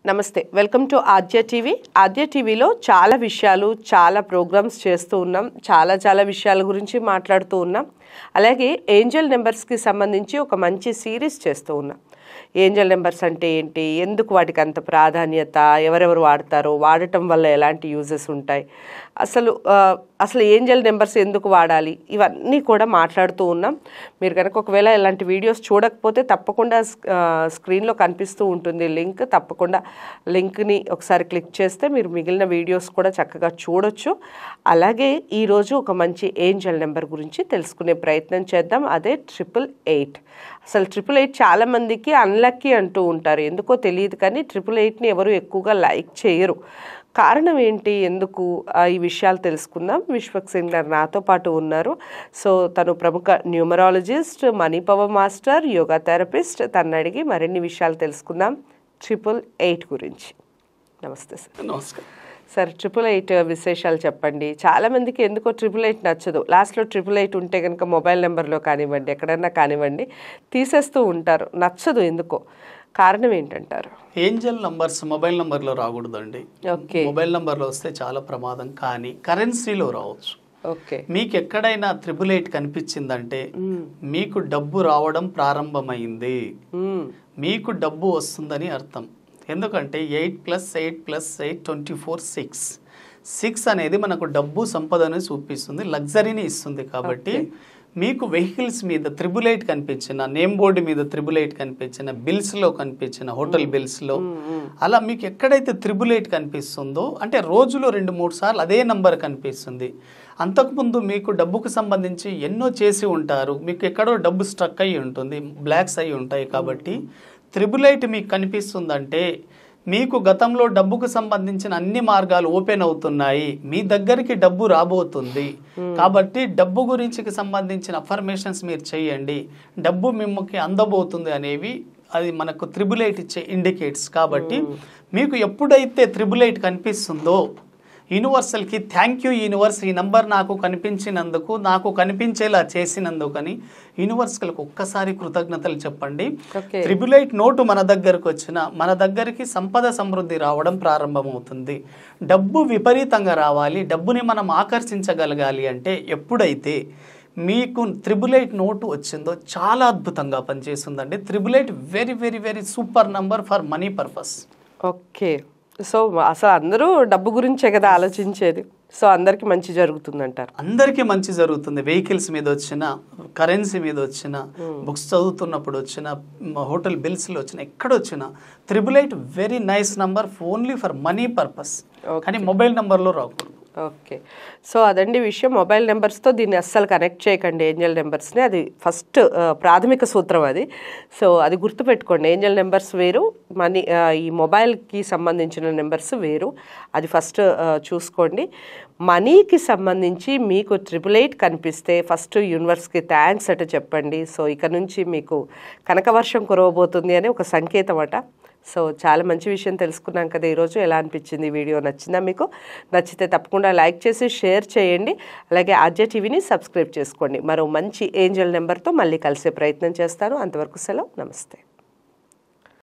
నమస్తే welcome to Aadya TV Aadya టీవీలో చాలా విషయాలు చాలా ప్రోగ్రామ్స్ చేస్తూ ఉన్నాం చాలా చాలా విషయాల గురించి మాట్లాడుతూ ఉన్నాం అలాగే ఏంజల్ నెంబర్స్కి సంబంధించి ఒక మంచి సిరీస్ చేస్తూ ఉన్నాం ఏంజల్ నెంబర్స్ అంటే ఏంటి ఎందుకు వాటికి అంత ప్రాధాన్యత ఎవరెవరు వాడతారో వాడటం వల్ల ఎలాంటి యూజెస్ ఉంటాయి అసలు ఆ, అసలు ఏంజల్ నెంబర్స్ ఎందుకు వాడాలి ఇవన్నీ కూడా మాట్లాడుతూ ఉన్నాం మీరు కనుక ఒకవేళ ఇలాంటి వీడియోస్ చూడకపోతే తప్పకుండా స్- ఆ, స్క్రీన్లో కనిపిస్తూ ఉంటుంది లింక్ తప్పకుండా లింక్ని ఒకసారి క్లిక్ చేస్తే మీరు మిగిలిన వీడియోస్ కూడా చక్కగా చూడొచ్చు అలాగే ఈరోజు ఒక మంచి ఏంజల్ నెంబర్ గురించి తెలుసుకునే ప్రయత్నం చేద్దాం అదే ట్రిపుల్ ఎయిట్ అసలు ట్రిపుల్ ఎయిట్ చాలా మందికి అన్లక్కీ అంటూ ఉంటారు ఎందుకో తెలియదు కానీ ట్రిపుల్ ఎయిట్ని ఎవరు ఎక్కువగా లైక్ చేయరు కారణం ఏంటి ఎందుకు ఆ, ఈ విషయాలు తెలుసుకుందాం విశ్వక్ సింగ్ గారు నాతో పాటు ఉన్నారు సో తను ప్రముఖ numerologist money power master yoga therapist తను అడిగి మరిన్ని విషయాలు తెలుసుకుందాం ట్రిపుల్ ఎయిట్ గురించి నమస్తే సార్ నమస్కారం సార్ ట్రిపుల్ ఎయిట్ విశేషాలు చెప్పండి చాలా మందికి ఎందుకో ట్రిపుల్ ఎయిట్ నచ్చదు లాస్ట్లో ట్రిపుల్ ఎయిట్ ఉంటే కనుక మొబైల్ నెంబర్లో కానివ్వండి ఎక్కడన్నా కానివ్వండి తీసేస్తూ ఉంటారు నచ్చదు ఎందుకో కారణం ఏంటంటారు ఏంజల్ నంబర్స్ మొబైల్ నంబర్లో రాకూడదండి ఓకే మొబైల్ నంబర్లో వస్తే చాలా ప్రమాదం కానీ కరెన్సీలో రావచ్చు ఓకే మీకు ఎక్కడైనా త్రిబుల్ ఎయిట్ కనిపించిందంటే మీకు డబ్బు రావడం ప్రారంభమైంది మ్మ్. మీకు డబ్బు వస్తుందని అర్థం ఎందుకంటే eight plus eight plus eight twenty four six six అనేది మనకు డబ్బు సంపదను చూపిస్తుంది లగ్జరీని ఇస్తుంది కాబట్టి మీకు వెహికల్స్ మీద త్రిబుల్ ఎయిట్ కనిపించిన నేమ్ బోర్డు మీద త్రిబుల్ ఎయిట్ కనిపించిన బిల్స్లో కనిపించిన హోటల్ బిల్స్లో అలా మీకు ఎక్కడైతే త్రిబుల్ ఎయిట్ కనిపిస్తుందో అంటే రోజులో రెండు మూడు సార్లు అదే నంబర్ కనిపిస్తుంది అంతకుముందు మీకు డబ్బుకు సంబంధించి ఎన్నో చేసి ఉంటారు మీకు ఎక్కడో డబ్బు స్ట్రక్ అయి ఉంటుంది బ్లాక్స్ అయి ఉంటాయి కాబట్టి త్రిబుల్ ఎయిట్ మీకు కనిపిస్తుందంటే మీకు గతంలో డబ్బుకు సంబంధించిన అన్ని మార్గాలు ఓపెన్ అవుతున్నాయి మీ దగ్గరికి డబ్బు రాబోతుంది కాబట్టి డబ్బు గురించి సంబంధించిన అఫర్మేషన్స్ మీరు చేయండి డబ్బు మిమ్మల్ని అందబోతుంది అనేవి అది మనకు త్రిబుల్ ఎయిట్ ఇచ్చే ఇండికేట్స్ కాబట్టి మీకు ఎప్పుడైతే త్రిబుల్ ఎయిట్ కనిపిస్తుందో యూనివర్సల్కి థ్యాంక్ యూ యూనివర్స్ ఈ నంబర్ నాకు కనిపించినందుకు నాకు కనిపించేలా చేసినందుకని యూనివర్సల్కి ఒక్కసారి కృతజ్ఞతలు చెప్పండి ఓకే త్రిబుల్ ఎయిట్ నోటు మన దగ్గరకు వచ్చిన మన దగ్గరికి సంపద సమృద్ధి రావడం ప్రారంభమవుతుంది డబ్బు విపరీతంగా రావాలి డబ్బుని మనం ఆకర్షించగలగాలి అంటే ఎప్పుడైతే మీకు త్రిబుల్ ఎయిట్ నోటు వచ్చిందో చాలా అద్భుతంగా పనిచేస్తుందండి triple eight very very very super number for money purpose okay so అసలు అందరూ డబ్బు గురించే కదా ఆలోచించేది సో అందరికీ మంచి జరుగుతుందంటారు అందరికీ మంచి జరుగుతుంది వెహికల్స్ మీద వచ్చిన కరెన్సీ మీద వచ్చిన బుక్స్ చదువుతున్నప్పుడు వచ్చిన మ, హోటల్ బిల్స్లో వచ్చిన ఎక్కడ వచ్చిన triple eight very nice number only for money purpose కానీ మొబైల్ నంబర్లో రాకూడదు ఓకే సో అదండి విషయం మొబైల్ నెంబర్స్తో దీన్ని అస్సలు కనెక్ట్ చేయకండి ఏంజల్ నెంబర్స్ని అది ఫస్ట్ ఆ, ప్రాథమిక సూత్రం అది సో అది గుర్తుపెట్టుకోండి ఏంజల్ నెంబర్స్ వేరు మనీ ఆ, ఈ మొబైల్కి సంబంధించిన నెంబర్స్ వేరు అది ఫస్ట్ ఆ, చూసుకోండి మనీకి సంబంధించి మీకు ట్రిపుల్ ఎయిట్ కనిపిస్తే ఫస్ట్ యూనివర్స్కి థ్యాంక్స్ అట చెప్పండి సో ఇక నుంచి మీకు కనకవర్షం కురవబోతుంది అని ఒక సంకేతం అట సో చాలా మంచి విషయం తెలుసుకున్నాం కదా ఈరోజు ఎలా అనిపించింది ఈ వీడియో నచ్చిందా మీకు నచ్చితే తప్పకుండా లైక్ చేసి షేర్ చేయండి అలాగే ఆద్య టీవీని సబ్స్క్రైబ్ చేసుకోండి మరో మంచి ఏంజల్ నెంబర్తో మళ్ళీ కలిసే ప్రయత్నం చేస్తాను అంతవరకు సెలవు నమస్తే